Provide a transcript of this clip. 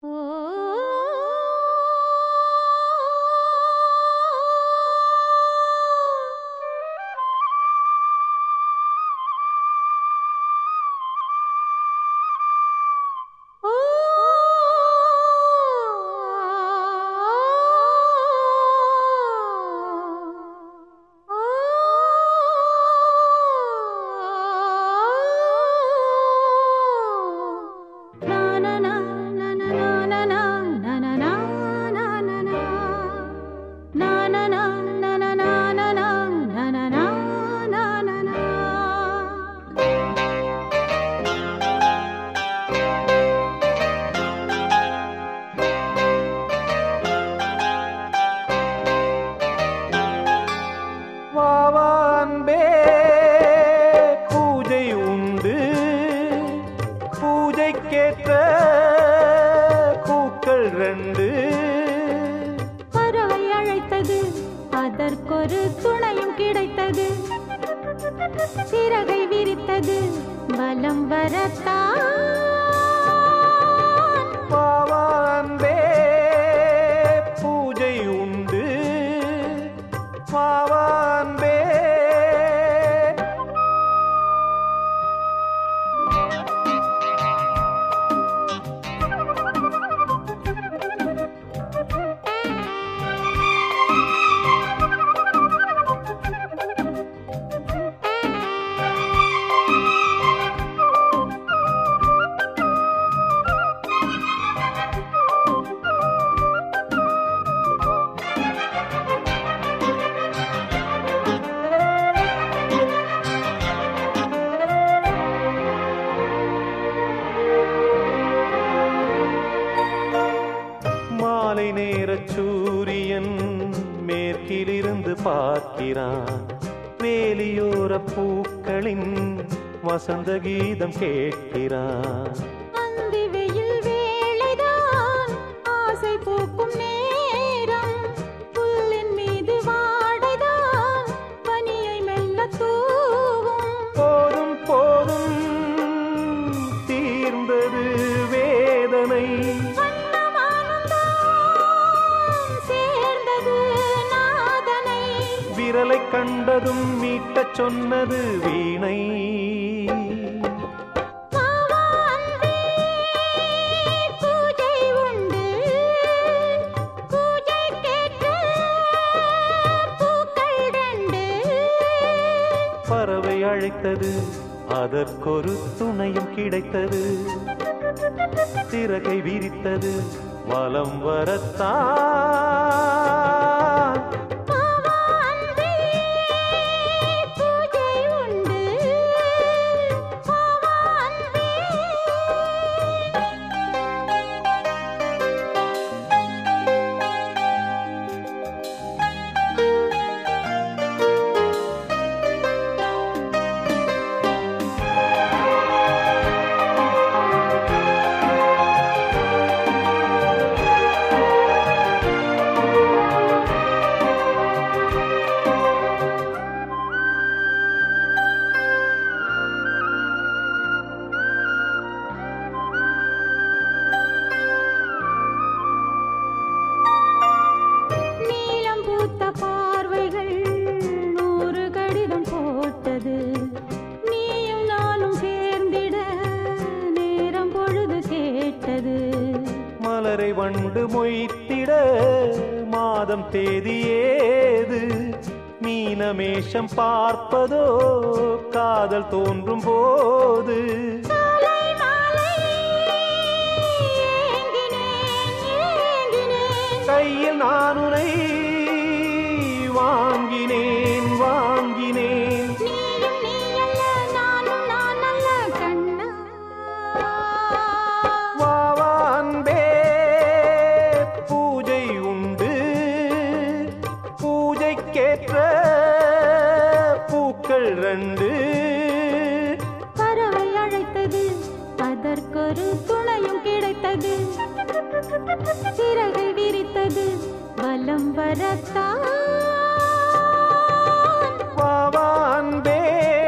ரெண்டு பறவை அழைத்தது அதற்கொரு துணையும் கிடைத்தது சிறகை விரித்தது வலம் வரத்தான் பாவான்பே பூஜை உண்டு பாவான்பே மாலை நேர சூரியன் மேற்கிலிருந்து பார்க்கிறான் வேலியோர பூக்களின் வசந்த கீதம் கேட்கிறான் அந்தி வெயில் வேளைதான் ஆசை பூக்கும் நேரம் புல்லின் மீது வாடைதான் பனியை மெல்ல தூவும் போதும் போதும் தீர்ந்தது வேதனை வண்ணமானந்தான் சேர்ந்தது நாதனை விரலை கண்டதும் மீட்டச் சொன்னது வீணை வாவா அன்பே, பூஜை உண்டு பூஜைக்கேற்ற பூக்கள் ரெண்டு பறவை அழைத்தது அதற்கொரு துணையும் கிடைத்தது சிறகை விரித்தது வலம் வரத்தான் வாவா அன்பே, பூஜை உண்டு வாவா அன்பே. நீலம் பூத்த பார்வைகள் நூறு கடிதம் போட்டது நீயும் நானும் சேர்ந்திட நேரம் பொழுது கேட்டது மலரை வண்டு மொய்த்திட மாதம் தேதி ஏது மீனமேஷம் பார்ப்பதோ காதல் தோன்றும் போது காலை மாலை ஏங்கினேன் ஏங்கினேன் கையில் நான் உனை வாங்கினேன் வாங்கினேன் நீயும் நீ அல்ல நானும் நான் அல்ல கண்ணா வாவா அன்பே பூஜை உண்டு பூஜைக்கேற்ற பூக்கள் ரெண்டு பறவை அழைத்தது அதற்கொரு துணையும் கிடைத்தது சிறகை விரித்தது வலம் வரத்தான் வாவா அன்பே